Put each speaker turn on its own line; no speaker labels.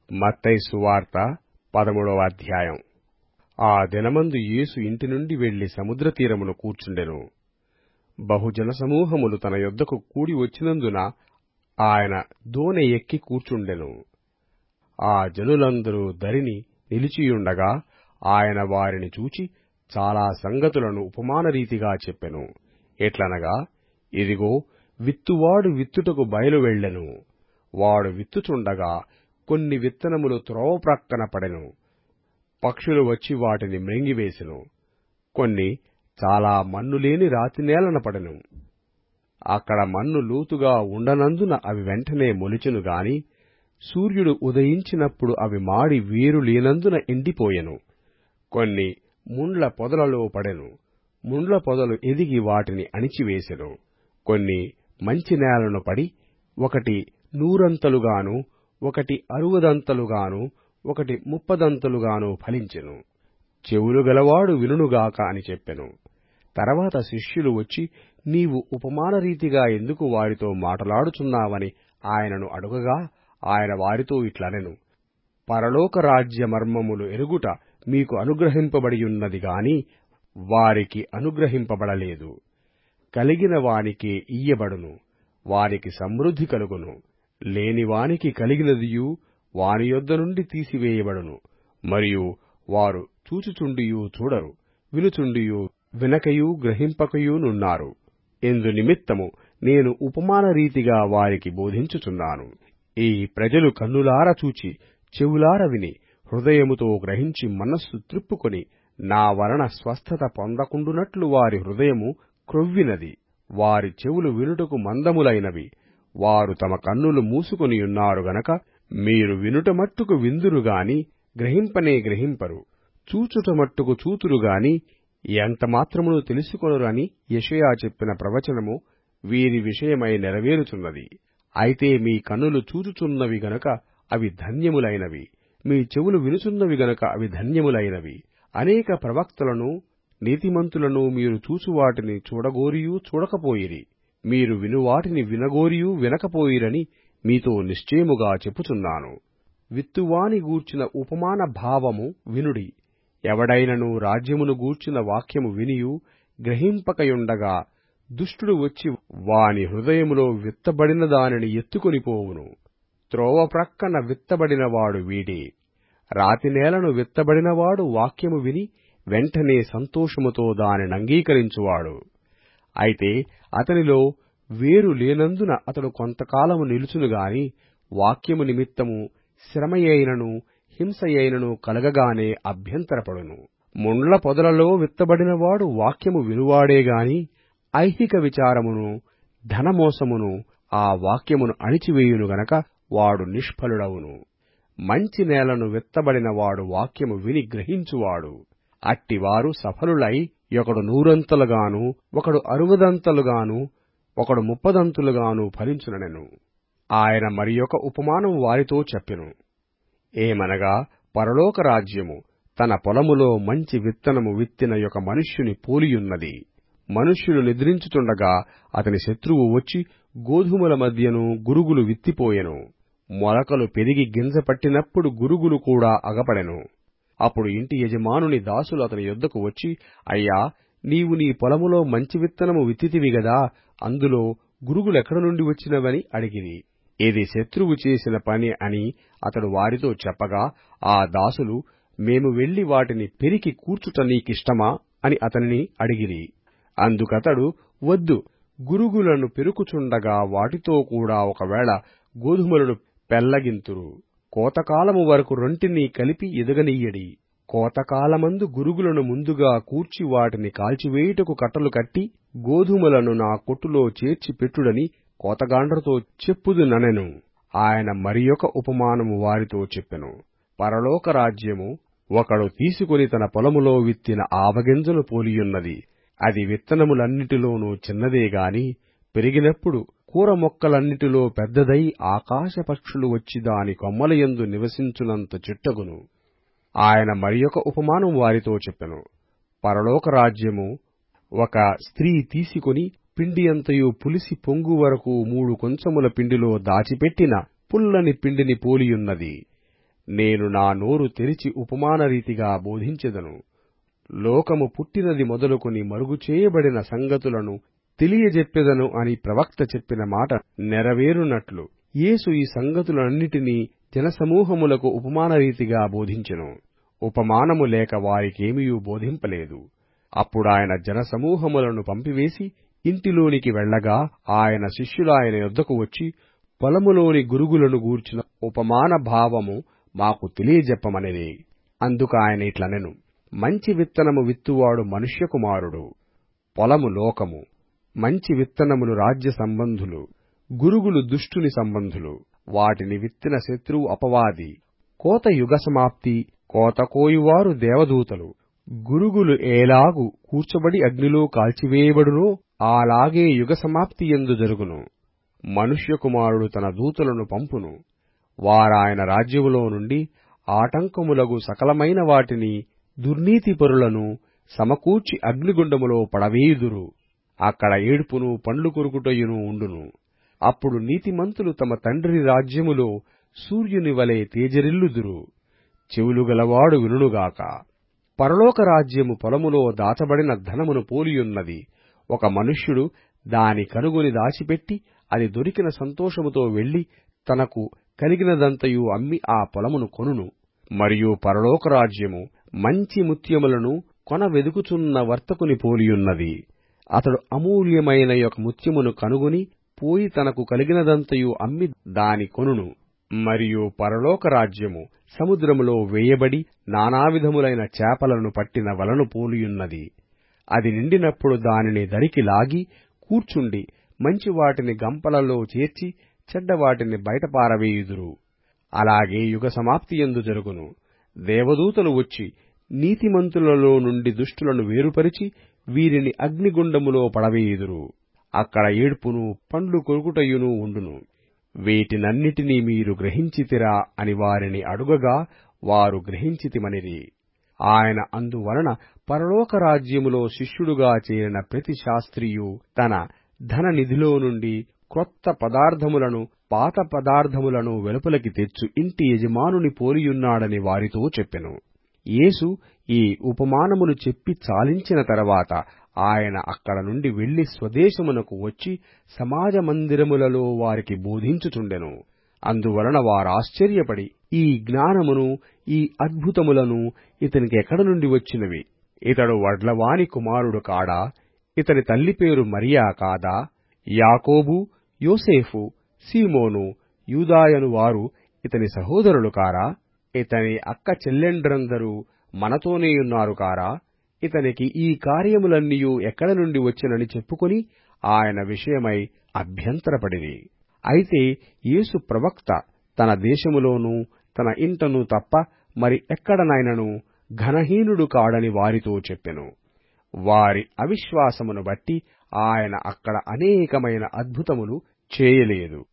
మత్తయి సువార్త పదమూడవ అధ్యాయం ఆ దినమందు యేసు ఇంటి నుండి వెళ్లి సముద్ర తీరమున కూర్చుండెను బహుజన సమూహములు తన యొద్దకు కూడి వచ్చినందున ఆయన దోణి ఎక్కి కూర్చుండెను ఆ జనులందరూ దరిని నిలిచియుండగా ఆయన వారిని చూచి చాలా సంగతులను ఉపమానరీతిగా చెప్పెను ఎట్లనగా ఇదిగో విత్తువాడు విత్తుటకు బయలు వెళ్ళెను వాడు విత్తుచుండగా కొన్ని విత్తనములు త్రోవ ప్రక్కన పడెను పక్షులు వచ్చి వాటిని మ్రింగివేసెను కొన్ని చాలా మన్నులేని రాతినేలన పడెను అక్కడ మన్ను లోతుగా ఉండనందున అవి వెంటనే మొలిచెను గాని సూర్యుడు ఉదయించినప్పుడు అవి మాడి వేరు లేనందున ఎండిపోయెను కొన్ని ముండ్ల పొదలలో పడెను ముండ్ల పొదలు ఎదిగి వాటిని అణిచివేసెను కొన్ని మంచి నేలను పడి ఒకటి నూరంతలుగాను ఒకటి అరువదంతలుగాను ఒకటి ముప్పదంతలుగాను ఫలించెను చెవులు గలవాడు వినుగాక అని చెప్పెను తర్వాత శిష్యులు వచ్చి నీవు ఉపమానరీతిగా ఎందుకు వారితో మాటలాడుచున్నావని ఆయనను అడుగగా ఆయన వారితో ఇట్లనెను పరలోక రాజ్య మర్మములు ఎరుగుట మీకు అనుగ్రహింపబడియున్నది గాని వారికి అనుగ్రహింపబడలేదు కలిగిన వానికే ఇయ్యబడును వానికి సమృద్ధి కలుగును లేనివానికి కలిగినదియు వాని యొద్ద నుండి తీసివేయబడును మరియు వారు చూచుచుండియు చూడరు వినుచుండియు వినకయు గ్రహింపకయునున్నారు ఇందు నిమిత్తము నేను ఉపమానరీతిగా వారికి బోధించుచున్నాను ఈ ప్రజలు కన్నులార చూచి చెవులార విని హృదయముతో గ్రహించి మనస్సు త్రిప్పుకొని నా వలన స్వస్థత పొందకుండునట్లు వారి హృదయము క్రొవ్వినది వారి చెవులు వినుటకు మందములైనవి వారు తమ కన్నులు మూసుకొనియున్నారు గనక మీరు వినుట మట్టుకు విందురు గాని గ్రహింపనే గ్రహింపరు చూచుట మట్టుకు చూతురు గాని ఎంత మాత్రమును తెలుసుకొనరు అని యెషయా చెప్పిన ప్రవచనము వీరి విషయమై నెరవేరుచున్నది అయితే మీ కన్నులు చూచుచున్నవి గనక అవి ధన్యములైనవి మీ చెవులు వినుచున్నవి గనక అవి ధన్యములైనవి అనేక ప్రవక్తలను నీతిమంతులను మీరు చూచువాటిని చూడగోరియూ చూడకపోయిరి మీరు వినువాటిని వినగోరియూ వినకపోయిరని మీతో నిశ్చయముగా చెప్పుచున్నాను విత్తువాని గూర్చిన ఉపమాన భావము వినుడి ఎవడైనను రాజ్యమును గూర్చిన వాక్యము వినియు గ్రహింపకయుండగా దుష్టుడు వచ్చి వాని హృదయములో విత్తబడిన దానిని ఎత్తుకొనిపోవును త్రోవ ప్రక్కన విత్తబడినవాడు వీడే రాతినేలను విత్తబడినవాడు వాక్యము విని వెంటనే సంతోషముతో దానినంగీకరించువాడు అయితే అతనిలో వేరు లేనందున అతడు కొంతకాలము నిలుచును గాని వాక్యము నిమిత్తము శ్రమయైనను హింసయైనను కలగగానే అభ్యంతరపడును ముండ్ల పొదలలో విత్తబడినవాడు వాక్యము వినువాడే గాని ఐహిక విచారమును ధనమోసమును ఆ వాక్యమును అణిచివేయును గనక వాడు నిష్ఫలుడవును మంచి నేలను విత్తబడినవాడు వాక్యము విని గ్రహించువాడు అట్టివారు సఫలులై ఒకడు నూరంతలుగాను ఒకడు అరువదంతలుగాను ఒకడు ముప్పదంతులుగాను ఫలించుననెను ఆయన మరి ఒక ఉపమానం వారితో చెప్పెను ఏమనగా పరలోక రాజ్యము తన పొలములో మంచి విత్తనము విత్తిన యొక్క మనుష్యుని పోలియున్నది మనుష్యుడు నిద్రించుచుండగా అతని శత్రువు వచ్చి గోధుమల మధ్యను గురుగులు విత్తిపోయెను మొలకలు పెరిగి గింజ పట్టినప్పుడు గురుగులు కూడా అగపడెను అప్పుడు ఇంటి యజమానుని దాసులు అతని యొద్దకు వచ్చి అయ్యా నీవు నీ పొలములో మంచి విత్తనము విత్తితివి గదా అందులో గురుగులెక్కడ నుండి వచ్చినవని అడిగిరి ఇది శత్రువు చేసిన పని అని అతడు వారితో చెప్పగా ఆ దాసులు మేము వెళ్లి వాటిని పెరికి కూర్చుట నీకిష్టమా అని అతనిని అడిగిరి అందుకతడు వద్దు గురుగులను పెరుకుచుండగా వాటితో కూడా ఒకవేళ గోధుమలను పెల్లగింతురు కోతకాలము వరకు రొంటిని కలిపి ఎదగనీయడి కోతకాలమందు గురుగులను ముందుగా కూర్చి వాటిని కాల్చివేయుటకు కట్టలు కట్టి గోధుమలను నా కొట్టులో చేర్చి పెట్టుడని కోతగాండ్రతో చెప్పుదుననెను ఆయన మరి ఒక ఉపమానము వారితో చెప్పెను పరలోక రాజ్యము ఒకడు తీసుకుని తన పొలములో విత్తిన ఆవగింజను పోలియున్నది అది విత్తనములన్నిటిలోనూ చిన్నదే గాని పెరిగినప్పుడు కూర మొక్కలన్నిటిలో పెద్దదై ఆకాశ పక్షులు వచ్చి దాని కొమ్మలయందు నివసించునంత చిట్టగును ఆయన మరి ఒక ఉపమానం వారితో చెప్పెను పరలోక రాజ్యము ఒక స్త్రీ తీసుకొని పిండి అంతయు పులిసి పొంగు వరకు మూడు కొంచెముల పిండిలో దాచిపెట్టిన పుల్లని పిండిని పోలియున్నది నేను నా నోరు తెరిచి ఉపమాన రీతిగా బోధించెదను లోకము పుట్టినది మొదలుకొని మరుగు చేయబడిన సంగతులను తెలియజెప్పెదను అని ప్రవక్త చెప్పిన మాట నెరవేరునట్లు యేసు ఈ సంగతులన్నిటినీ జనసమూహములకు ఉపమాన రీతిగా బోధించెను ఉపమానము లేక వారికేమియూ బోధింపలేదు అప్పుడాయన జనసమూహములను పంపివేసి ఇంటిలోనికి వెళ్ళగా ఆయన శిష్యులాయన యొద్దకు వచ్చి పొలములోని గురుగులను గూర్చిన ఉపమాన భావము మాకు తెలియజెప్పమనిది అందుకాయన ఇట్లనెను మంచి విత్తనము విత్తువాడు మనుష్య కుమారుడు పొలము లోకము మంచి విత్తనములు రాజ్య సంబంధులు గురుగులు దుష్టుని సంబంధులు వాటిని విత్తిన శత్రువు అపవాది కోత యుగ సమాప్తి కోత కోయువారు దేవదూతలు గురుగులు ఏలాగు కూర్చబడి అగ్నిలో కాల్చివేయబడునో అలాగే యుగ సమాప్తి ఎందు జరుగును మనుష్య కుమారుడు తన దూతలను పంపును వారాయన రాజ్యములో నుండి ఆటంకములగు సకలమైన వాటిని దుర్నీతిపరులను సమకూర్చి అగ్నిగుండములో పడవేయుదురు అక్కడ ఏడుపును పండ్లు కొరుకుటయును ఉండును అప్పుడు నీతిమంతులు తమ తండ్రి రాజ్యములో సూర్యుని వలె తేజరిల్లుదురు చెవులు గలవాడు వినుగాక పరలోక రాజ్యము పొలములో దాచబడిన ధనమును పోలియున్నది ఒక మనుష్యుడు దాని కనుగొని దాచిపెట్టి అది దొరికిన సంతోషముతో వెళ్లి తనకు కలిగినదంతయు అమ్మి ఆ పొలమును కొనును మరియు పరలోక రాజ్యము మంచి ముత్యములను కొన వెదుకుచున్న వర్తకుని పోలియున్నది అతడు అమూల్యమైన యొక్క ముత్యమును కనుగొని పోయి తనకు కలిగినదంతయు అమ్మి దాని కొనును మరియు పరలోక రాజ్యము సముద్రములో వేయబడి నానావిధములైన చేపలను పట్టిన వలను పోలియున్నది అది నిండినప్పుడు దానిని దరికి లాగి కూర్చుండి మంచి వాటిని గంపలలో చేర్చి చెడ్డవాటిని బయట పారవేయుదురు అలాగే యుగ సమాప్తి ఎందు జరుగును దేవదూతలు వచ్చి నీతిమంతులలో నుండి దుష్టులను వేరుపరిచి వీరిని అగ్నిగుండములో పడవేయుదురు అక్కడ ఏడ్పును పండ్లు కొరుకుటయును ఉండును వీటినన్నిటినీ మీరు గ్రహించితిరా అని వారిని అడుగగా వారు గ్రహించితిమనిరి ఆయన అందువలన పరలోక రాజ్యములో శిష్యుడుగా చేరిన ప్రతి శాస్త్రియు తన ధన నిధిలో నుండి క్రొత్త పదార్థములను పాత పదార్థములను వెలుపలికి తెచ్చు ఇంటి యజమానుని పోలియున్నాడని వారితో చెప్పెను యేసు ఈ ఉపమానములు చెప్పి చాలించిన తర్వాత ఆయన అక్కడ నుండి వెళ్లి స్వదేశమునకు వచ్చి సమాజ మందిరములలో వారికి బోధించుచుండెను అందువలన వారాశ్చర్యపడి ఈ జ్ఞానమును ఈ అద్భుతములను ఇతనికి ఎక్కడ నుండి వచ్చినవి ఇతడు వడ్లవాని కుమారుడు కాడా ఇతని తల్లి పేరు మరియా కాదా యాకోబు యోసేఫు సీమోను యూదాయను వారు ఇతని సహోదరులు కారా ఇతని అక్క చెల్లెండ్రందరూ మనతోనేయున్నారు కారా ఇతనికి ఈ కార్యములన్నీయూ ఎక్కడ నుండి వచ్చినని చెప్పుకొని ఆయన విషయమై అభ్యంతరపడిరి అయితే యేసు ప్రవక్త తన దేశములోనూ తన ఇంటను తప్ప మరి ఎక్కడనైనను ఘనహీనుడు కాడని వారితో చెప్పెను వారి అవిశ్వాసమును బట్టి ఆయన అక్కడ అనేకమైన అద్భుతములు చేయలేదు